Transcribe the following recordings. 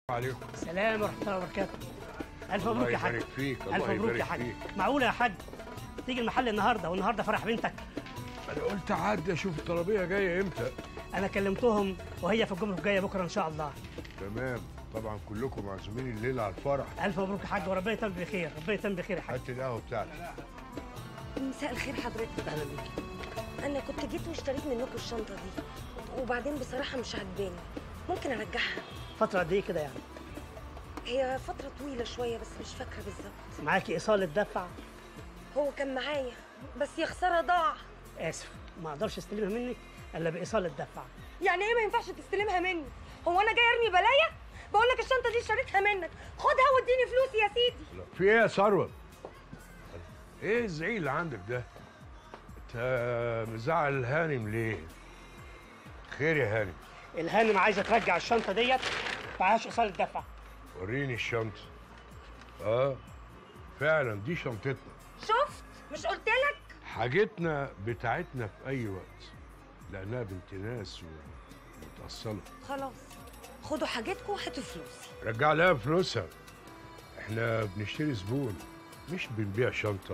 عليكم سلام ورحمه الله وبركاته الف الله مبروك يا حاج يبارك فيك، الله الف مبروك يبارك يا حاج فيك. معقوله يا حاج تيجي المحل النهارده والنهارده فرح بنتك انا قلت عدى اشوف الطلبيه جايه امتى انا كلمتهم وهي في الجمعه الجايه بكره ان شاء الله تمام طبعا كلكم معزومين الليله على الفرح الف مبروك يا حاج وربنا يتم بخير ربنا يتم بخير يا حاج هات القهوه بتاعتك مساء الخير حضرتك اهلا بيك انا كنت جيت واشتريت منكم الشنطه دي وبعدين بصراحه مش عجباني ممكن ارجعها فتره قد ايه كده يعني هي فتره طويله شويه بس مش فاكره بالظبط معاكي ايصال الدفع هو كان معايا بس يا خساره ضاع اسف ما اقدرش استلمها منك الا بايصال الدفع يعني ايه ما ينفعش تستلمها مني هو انا جاي ارمي بلايا بقول لك الشنطه دي اشتريتها منك خدها واديني فلوسي يا سيدي لا، في ايه يا ثروت ايه الزعيق اللي عندك ده انت مزعل هانم ليه خير يا هانم الهانم عايزه ترجع الشنطه ديت معهاش ايصال الدفع وريني الشنطه اه فعلا دي شنطتنا شفت مش قلت لك حاجتنا بتاعتنا في اي وقت لانها بنت ناس ومتأصلة خلاص خدوا حاجتكم وهاتوا فلوسي رجع لها فلوسها احنا بنشتري زبون مش بنبيع شنطة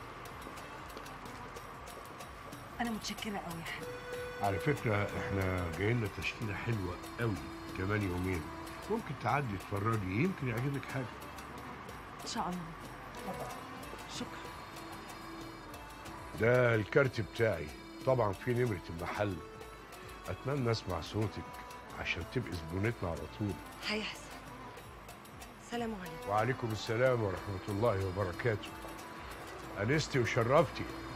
انا متشكره قوي يا حبيبي على فكرة احنا جايين لنا تشكيلة حلوة قوي كمان يومين ممكن تعدي تتفرجي يمكن يعجبك حاجة ان شاء الله شكرا ده الكارت بتاعي طبعا في نمرة المحل اتمنى اسمع صوتك عشان تبقي زبونتنا على طول هيحصل سلام عليكم وعليكم السلام ورحمة الله وبركاته أنستي وشرفتي